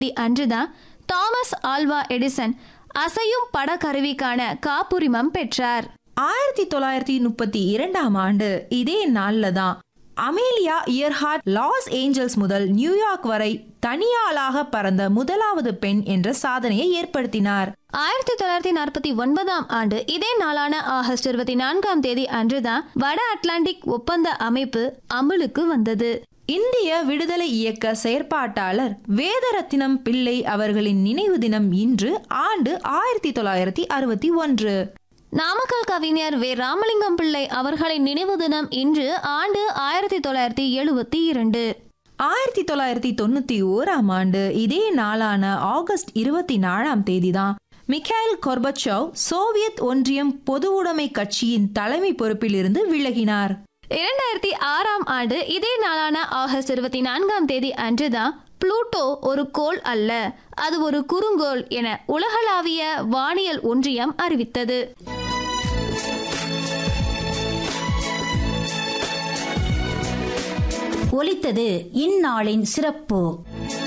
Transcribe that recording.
அன்றுதான் Thomas Alva Edison அசையும் படக்கருவிக்கான காப்புரிமம் பெற்றார் ஆயிரத்தி தொள்ளாயிரத்தி முப்பத்தி இரண்டாம் ஆண்டு இதே நாள்ல தான் அமேலியா இயர்ஹார்ட் லாஸ் ஏஞ்சல்ஸ் முதல் நியூயார்க் வரை தனியாளாக பறந்த முதலாவது பெண் என்ற சாதனையை ஏற்படுத்தினார் ஆயிரத்தி தொள்ளாயிரத்தி நாற்பத்தி ஒன்பதாம் ஆண்டு இதே நாளான ஆகஸ்ட் இருபத்தி நான்காம் தேதி அன்றுதான் வட அட்லாண்டிக் ஒப்பந்த அமைப்பு அமலுக்கு வந்தது இந்திய விடுதலை இயக்க செயற்பாட்டாளர் வேதரத்தினம் பிள்ளை அவர்களின் நினைவு தினம் இன்று ஆண்டு ஆயிரத்தி தொள்ளாயிரத்தி அறுபத்தி ஒன்று நாமக்கல் கவிஞர் வே ராமலிங்கம் பிள்ளை அவர்களின் நினைவு தினம் இன்று ஆண்டு ஆயிரத்தி தொள்ளாயிரத்தி எழுபத்தி இரண்டு ஆயிரத்தி தொள்ளாயிரத்தி தொண்ணூத்தி ஓராம் ஆண்டு இதே நாளான ஆகஸ்ட் இருபத்தி நாலாம் தேதிதான் மிக்கைல் கொர்பச்சோவ் சோவியத் ஒன்றியம் பொதுவுடைமை கட்சியின் தலைமை பொறுப்பிலிருந்து விலகினார் இரண்டாயிரத்தி ஆறாம் ஆண்டு இதே நாளான ஆகஸ்ட் இருபத்தி நான்காம் தேதி அன்றுதான் புளூட்டோ ஒரு கோள் அல்ல அது ஒரு குறுங்கோள் என உலகளாவிய வானியல் ஒன்றியம் அறிவித்தது ஒலித்தது இந்நாளின் சிறப்பு